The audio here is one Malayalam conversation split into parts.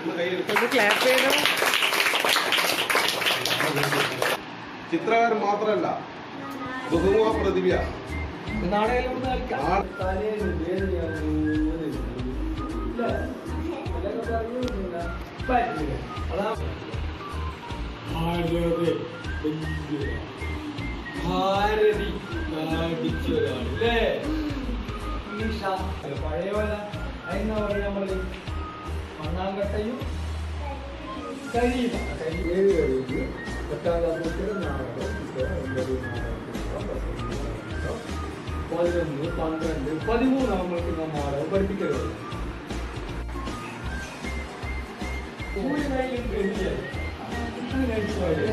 ഒന്ന് കയ്യിൽ ഒന്ന് ക്ലാപ്പ് ചെയ്തോ ചിത്രകാരൻ മാത്രമല്ല ബഹുമുഖ പ്രതിഭ നാടകം കളിക്കാം ആ- തലയിൽ വേദനയാണ് ഇല്ലേ? അതിലൊക്കെ പറഞ്ഞിരുന്നില്ല. പറ്റില്ല. അതാ ഭാരതി വലിയ ഭാരതി കാണിച്ചൊരാണ് അല്ലേ ഈശ പഴയ പോലെ അതിനാ പറയാ നമ്മള് മണ്ണാങ്കട്ടയും കഴിയുക ഏഴ് കഴിയുക എട്ടാം ക്ലാസ്സിലെ നാടകം ഇപ്പോൾ ഒമ്പത് നാടകം പതിനൊന്ന് പന്ത്രണ്ട് പതിമൂന്ന് നമ്മൾക്ക് നാടകം പഠിപ്പിക്കരുത് കൂടുതലായും ഗതിയായി. അങ്ങനെ അടിച്ചുപോയത്.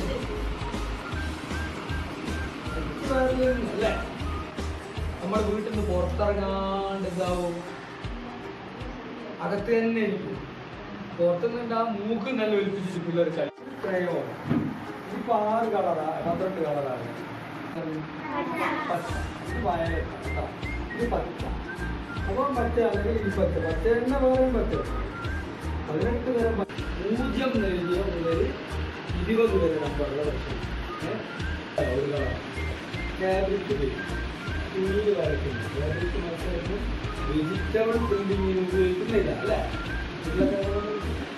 ഇത്രയും അല്ലേ നമ്മുടെ വീട്ടിൽ നിന്ന് പുറത്തിറങ്ങാണ്ട് ഇതാവും അകത്ത് തന്നെ ഇരിക്കും പുറത്തുനിന്ന് ആ മൂക്ക് നല്ല ഒലിപ്പിച്ചിട്ട് പിള്ളേർ കളി ഇത്രയോ ഇപ്പൊ ആറ് കളറാ പന്ത്രണ്ട് കളറാണ് പച്ച ഇത് വയലറ്റ് കേട്ടോ. ഇത് പച്ച അപ്പം പച്ച അല്ലെങ്കിൽ ഈ പച്ച പച്ച തന്നെ വേറെയും പച്ച പതിനെട്ട് തരം പച്ച. പൂജ്യം നൽകിയ മുതൽ ഇരുപത് വരെ നമ്പറുള്ള പക്ഷി ഒരു കളർ ക്യാബിറ്റ് തുണിയിൽ വരയ്ക്കുന്നു ക്യാബിറ്റ് മത്സരത്തിൽ വെജിറ്റബിൾ പ്രിന്റിങ്ങിന് ഉപയോഗിക്കുന്നില്ല അല്ലേ ഉരുളക്കിഴങ്ങ്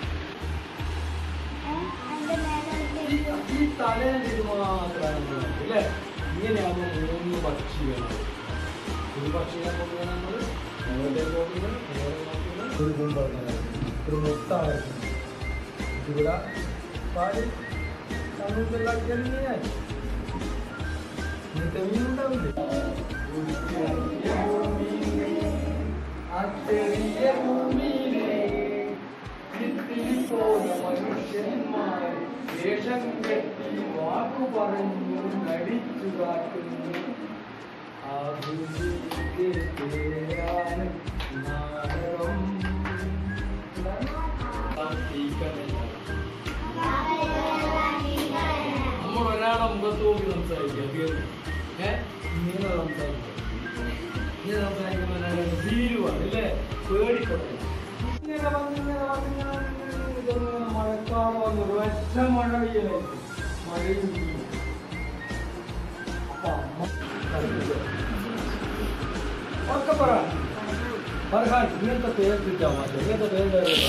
ഈ- ഈ തലേന്റെ ഇത് മാത്രമാണ് നമ്മൾ നോക്കുക, അല്ലേ ഇങ്ങനെയാകുമ്പോൾ മൂന്ന് പക്ഷികൾ ഒരു പക്ഷികളെ നോക്കുക നമ്മൾ നേരത്തെ നോക്കുന്നത് നേരെ നോക്കുന്നത് ഒരു കുമ്പങ്ങനെ ഒരു മുട്ട വരയ്ക്കുന്നു ഇവിടെ പാല് സമൂഹത്തിലാക്കിയാൽ ഇങ്ങനെയായി ഇന്നത്തെ മീനുണ്ടാവില്ലേ ഒരു ചെറിയ ഭൂമിയിലെ ആ ചെറിയ ഭൂമിയിലെ ഇത്തിരി പോയ മനുഷ്യന്മാർ വേഷം കെട്ടി വാക്കു പറഞ്ഞു നടിച്ചു കാട്ടുന്നു ആ ഭൂമിയിലെ പേരാണ് നാടകം നമ്മൾ ഒരാളെ മുഖത്ത് നോക്കി സംസാരിക്കുക തീർന്നു ഏഹ് ഇങ്ങനെ സംസാരിക്കുക ഇങ്ങനെ സംസാരിക്കുമ്പോൾ ഒരാളെ ഭീരുവാണ് അല്ലേ പേടിക്കൊട്ടെ ഇങ്ങനെ വന്ന് ഇങ്ങനെ വന്ന് ഇങ്ങനെ വന്ന് ഇതൊന്ന് മഴക്കാറ് വന്നു ഒരൊറ്റ മഴ പെയ്യലായിരിക്കും മഴയും പെയ്യും. അപ്പൊ അമ്മ കളിക്കില്ല. ഒക്കെ പറ ഫർഹാൻ ഇങ്ങനത്തെ പേര് കിട്ടാൻ മാറ്റം ഇങ്ങനത്തെ പേര് കേട്ടോ